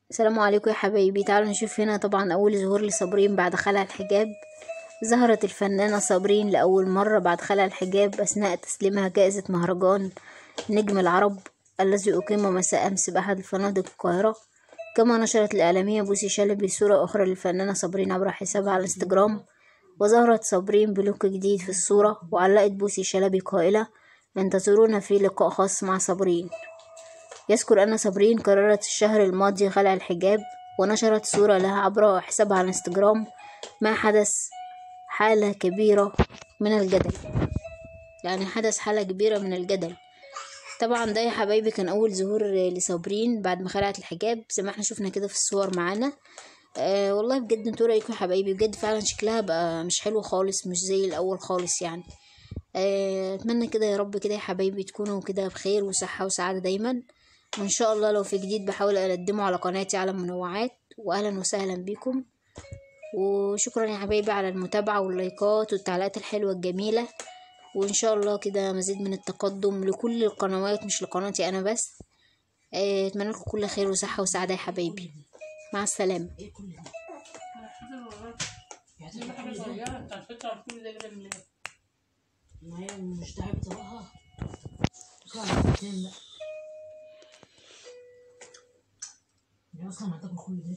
السلام عليكم يا حبايبي تعالوا نشوف هنا طبعا اول ظهور لصابرين بعد خلع الحجاب ظهرت الفنانة صابرين لأول مرة بعد خلع الحجاب أثناء تسليمها جائزة مهرجان نجم العرب الذي أقيم مساء أمس بأحد الفنادق القاهرة كما نشرت الإعلامية بوسي شلبي صورة أخرى للفنانة صابرين عبر حسابها على الانستجرام وظهرت صابرين بلوك جديد في الصورة وعلقت بوسي شلبي قائلة انتظرونا في لقاء خاص مع صابرين يذكر أن صابرين قررت الشهر الماضي خلع الحجاب ونشرت صورة لها عبر حسابها على الانستجرام ما حدث حالة كبيرة من الجدل يعني حدث حالة كبيرة من الجدل طبعا ده يا حبايبي كان أول ظهور لصابرين بعد ما خلعت الحجاب زي ما احنا شفنا كده في الصور معانا آه والله بجد انتوا رأيكم يا حبايبي بجد فعلا شكلها بقى مش حلو خالص مش زي الأول خالص يعني آه، اتمنى كده يا رب كده يا حبايبي تكونوا كده بخير وصحة وسعادة دايما وان شاء الله لو في جديد بحاول اقدمه على قناتي على منوعات واهلا وسهلا بكم وشكرا يا حبايبي على المتابعة واللايكات والتعليقات الحلوة الجميلة وان شاء الله كده مزيد من التقدم لكل القنوات مش لقناتي انا بس آه، اتمنى لكم كل خير وصحة وسعادة يا حبايبي مع السلامة ما هي مش تعب طبقها قاعد تاني بقى هي اصلا هتاكل كل ده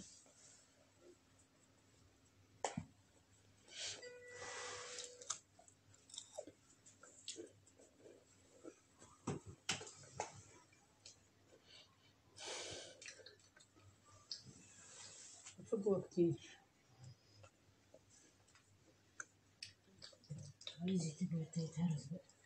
فجوة كتير عايز تبقى تتهرس بقى